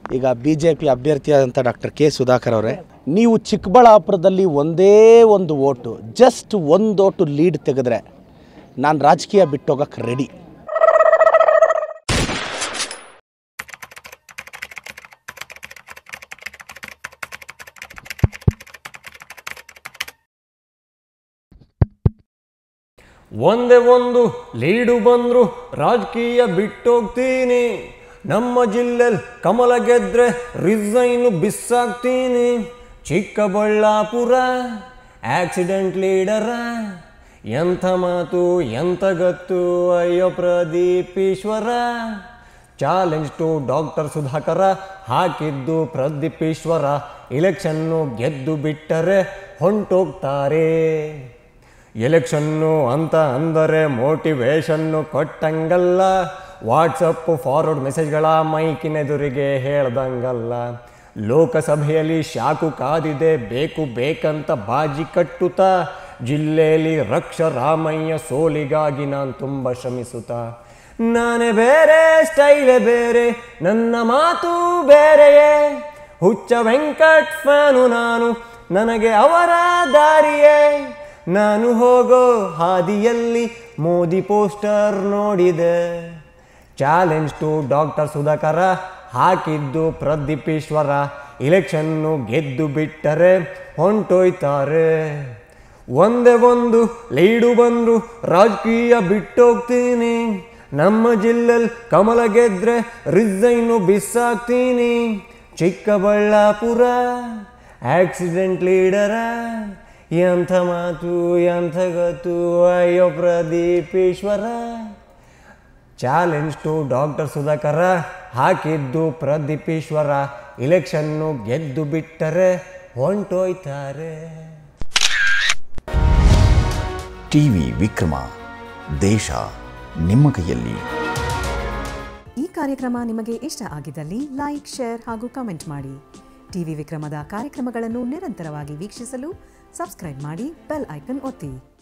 ಈಗ B J P ಅಭ್ಯರ್ಥಿಯಾದಂಥ doctor K Sudhakar ಅವರೇ ನೀವು ಚಿಕ್ಕಬಳ್ಳಾಪುರದಲ್ಲಿ ಒಂದೇ ಒಂದು ಓಟು ಜಸ್ಟ್ ಒಂದು ಓಟು ಲೀಡ್ ತೆಗೆದ್ರೆ ನಾನು ರಾಜಕೀಯ ಬಿಟ್ಟೋಗಕ್ಕೆ ರೆಡಿ ಒಂದೇ ಒಂದು ಲೀಡು ಬಂದ್ರು ರಾಜಕೀಯ ಬಿಟ್ಟೋಗ್ತೀನಿ ನಮ್ಮ ಜಿಲ್ಲೆಲ್ ಕಮಲ ಗೆದ್ರೆ ರಿಸೈನು ಬಿಸ್ಸಾಗ್ತೀನಿ ಚಿಕ್ಕಬಳ್ಳಾಪುರ ಆಕ್ಸಿಡೆಂಟ್ ಲೀಡರ ಎಂಥ ಮಾತು ಎಂಥ ಗತ್ತು ಅಯ್ಯೋ Pradeep Eshwar challenge to doctor Sudhakar ಹಾಕಿದ್ದು ಪ್ರದೀಪ್ ಈಶ್ವರ ಇಲೆಕ್ಷನ್ನು ಗೆದ್ದು ಬಿಟ್ಟರೆ ಹೊಂಟೋಗ್ತಾರೆ ಎಲೆಕ್ಷನ್ನು ಅಂತ ಅಂದರೆ ಮೋಟಿವೇಶನ್ನು ಕೊಟ್ಟಂಗಲ್ಲ ವಾಟ್ಸಪ್ ಫಾರ್ವರ್ಡ್ ಮೆಸೇಜ್ಗಳ ಮೈಕಿನೆದುರಿಗೆ ಹೇಳ್ದಂಗಲ್ಲ ಲೋಕಸಭೆಯಲ್ಲಿ ಶಾಕು ಕಾದಿದೆ ಬೇಕು ಬೇಕಂತ ಬಾಜಿ ಕಟ್ಟುತ್ತಾ ಜಿಲ್ಲೆಯಲ್ಲಿ ರಕ್ಷ ರಾಮಯ್ಯ ಸೋಲಿಗಾಗಿ ನಾನು ತುಂಬ ಶ್ರಮಿಸುತ್ತಾ ನಾನೇ ಬೇರೆ ಸ್ಟೈಲೇ ಬೇರೆ ನನ್ನ ಮಾತು ಬೇರೆಯೇ ಹುಚ್ಚ ವೆಂಕಟ್ ಫ್ಯಾನು ನಾನು ನನಗೆ ಅವರ ದಾರಿಯೇ ನಾನು ಹೋಗೋ ಹಾದಿಯಲ್ಲಿ ಮೋದಿ ಪೋಸ್ಟರ್ ನೋಡಿದೆ ಚಾಲೆಂಜ್ ಟು ಡಾಕ್ಟರ್ ಸುಧಾಕರ ಹಾಕಿದ್ದು ಪ್ರದೀಪ್ ಈಶ್ವರ ಇಲೆಕ್ಷನ್ನು ಗೆದ್ದು ಬಿಟ್ಟರೆ ಹೊಂಟೋಯ್ತಾರೆ ಒಂದೇ ಒಂದು ಲೀಡು ಬಂದ್ರು ರಾಜಕೀಯ ಬಿಟ್ಟೋಗ್ತೀನಿ ನಮ್ಮ ಜಿಲ್ಲೆಲ್ ಕಮಲ ಗೆದ್ರೆ ರಿಸೈನು ಬಿಸ್ಸಾಗ್ತೀನಿ ಚಿಕ್ಕಬಳ್ಳಾಪುರ ಆಕ್ಸಿಡೆಂಟ್ ಲೀಡರ ಎಂಥ ಮಾತು ಎಂಥ ಗತ್ತು ಅಯ್ಯೋ Pradeep Eshwar challenge to doctor Sudhakar ಹಾಕಿದ್ದು ಪ್ರದೀಪ್ ಈಶ್ವರ ಇಲೆಕ್ಷನ್ನು ಗೆದ್ದು ಬಿಟ್ಟರೆ ಹೊಂಟೋಯ್ತಾರೆ ಟಿವಿ ವಿಕ್ರಮ ದೇಶ ನಿಮ್ಮ ಕೈಯಲ್ಲಿ ಈ ಕಾರ್ಯಕ್ರಮ ನಿಮಗೆ ಇಷ್ಟ ಆಗಿದ್ದಲ್ಲಿ ಲೈಕ್ ಶೇರ್ ಹಾಗೂ ಕಮೆಂಟ್ ಮಾಡಿ ಟಿವಿ ವಿಕ್ರಮದ ಕಾರ್ಯಕ್ರಮಗಳನ್ನು ನಿರಂತರವಾಗಿ ವೀಕ್ಷಿಸಲು ಸಬ್ಸ್ಕ್ರೈಬ್ ಮಾಡಿ ಬೆಲ್ ಐಕನ್ ಒತ್ತಿ